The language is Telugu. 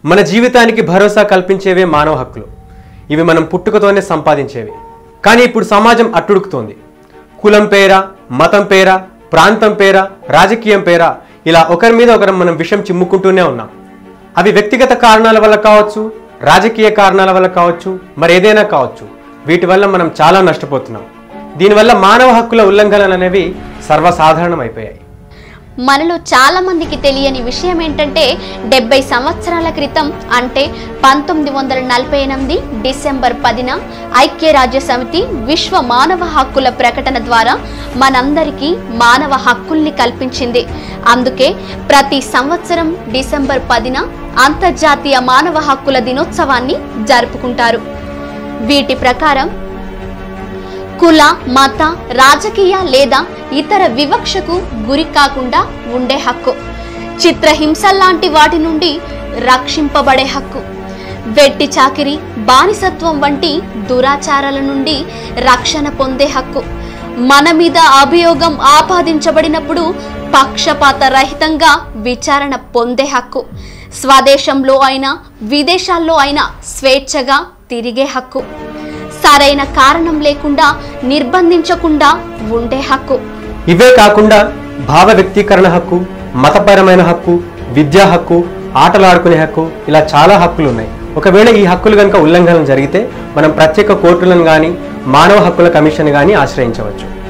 మన జీవితానికి భరోసా కల్పించేవే మానవ హక్కులు ఇవి మనం పుట్టుకతోనే సంపాదించేవి కానీ ఇప్పుడు సమాజం అట్టుడుకుతోంది కులం పేర మతం పేర ప్రాంతం పేర రాజకీయం పేర ఇలా ఒకరి మీద ఒకరు మనం విషం చిమ్ముకుంటూనే ఉన్నాం అవి వ్యక్తిగత కారణాల వల్ల కావచ్చు రాజకీయ కారణాల వల్ల కావచ్చు మరి ఏదైనా కావచ్చు వీటి వల్ల మనం చాలా నష్టపోతున్నాం దీనివల్ల మానవ హక్కుల ఉల్లంఘనలు అనేవి సర్వసాధారణం అయిపోయాయి మనలో చాలా మందికి తెలియని విషయం ఏంటంటే డెబ్బై సంవత్సరాల క్రితం అంటే పంతొమ్మిది వందల నలభై ఎనిమిది డిసెంబర్ పదిన ఐక్యరాజ్య సమితి విశ్వ మానవ హక్కుల ప్రకటన ద్వారా మనందరికీ మానవ హక్కుల్ని కల్పించింది అందుకే ప్రతి సంవత్సరం డిసెంబర్ పదిన అంతర్జాతీయ మానవ హక్కుల దినోత్సవాన్ని జరుపుకుంటారు వీటి ప్రకారం కుల మత రాజకీయ లేదా ఇతర వివక్షకు గురి కాకుండా ఉండే హక్కు చిత్రహింసల్లాంటి వాటి నుండి రక్షింపబడే హక్కు వెట్టి చాకిరి బానిసత్వం వంటి దురాచారాల నుండి రక్షణ పొందే హక్కు మన మీద అభియోగం ఆపాదించబడినప్పుడు పక్షపాత రహితంగా విచారణ పొందే హక్కు స్వదేశంలో అయినా విదేశాల్లో అయినా స్వేచ్ఛగా తిరిగే హక్కు సరైన కారణం లేకుండా నిర్బంధించకుండా ఉండే హక్కు ఇవే కాకుండా భావ వ్యక్తీకరణ హక్కు మతపరమైన హక్కు విద్యా హక్కు ఆటలాడుకునే హక్కు ఇలా చాలా హక్కులు ఉన్నాయి ఒకవేళ ఈ హక్కులు కనుక ఉల్లంఘన జరిగితే మనం ప్రత్యేక కోర్టులను కానీ మానవ హక్కుల కమిషన్ కానీ ఆశ్రయించవచ్చు